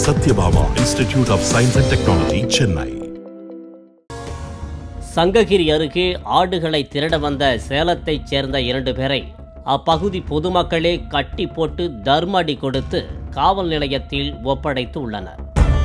Satyabama Institute of Science and Technology, Chennai. Sankagiri அருகே ஆடுகளை திருட வந்த சேலத்தைச் சேர்ந்த இரண்டு பேரை அப்பகுதி பொதுமக்களே கட்டி போட்டு தர்மடி கொடுத்து காவல் நிலையத்தில் ஒப்படைத்து உள்ளனர்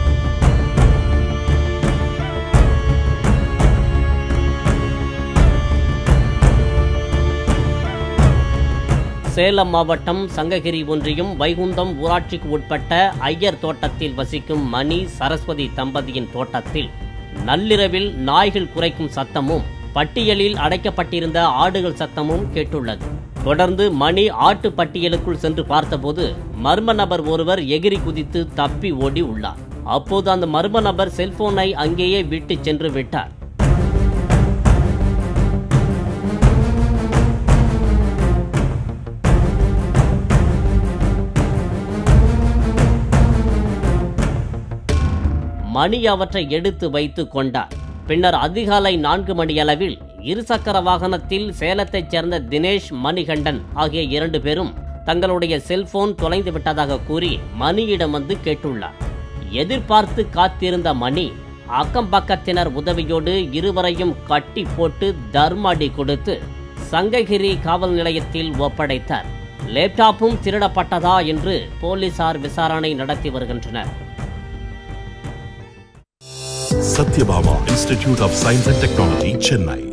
சேலம் மாவட்டம் சங்ககிரி ஒன்றியம் வைகுந்தம் ஊராட்சிக்கு உட்பட்ட ஐயர் தோட்டத்தில் வசிக்கும் மணி சரஸ்வதி தம்பதியின் தோட்டத்தில் நள்ளிரவில் நாய்கள் குறைக்கும் சத்தமும் பட்டியலில் அடைக்கப்பட்டிருந்த ஆடுகள் சத்தமும் கேட்டுள்ளது தொடர்ந்து மணி ஆட்டு பட்டியலுக்குள் சென்று பார்த்தபோது மர்ம நபர் ஒருவர் எகிரி குதித்து தப்பி ஓடி உள்ளார் அப்போது அந்த மர்ம நபர் செல்போனை அங்கேயே விட்டு சென்று விட்டார் மணி அவற்றை எடுத்து வைத்து கொண்டார் பின்னர் அதிகாலை நான்கு மணியளவில் இருசக்கர வாகனத்தில் சேலத்தைச் சேர்ந்த தினேஷ் மணிகண்டன் ஆகிய இரண்டு பேரும் தங்களுடைய செல்போன் தொலைந்து விட்டதாக கூறி மணியிடம் வந்து கேட்டுள்ளார் எதிர்பார்த்து காத்திருந்த மணி அக்கம் பக்கத்தினர் உதவியோடு இருவரையும் கட்டி போட்டு தர்மடி கொடுத்து சங்ககிரி காவல் நிலையத்தில் ஒப்படைத்தார் லேப்டாப்பும் திருடப்பட்டதா என்று போலீசார் விசாரணை நடத்தி வருகின்றனர் Satyabama Institute of Science and Technology, Chennai.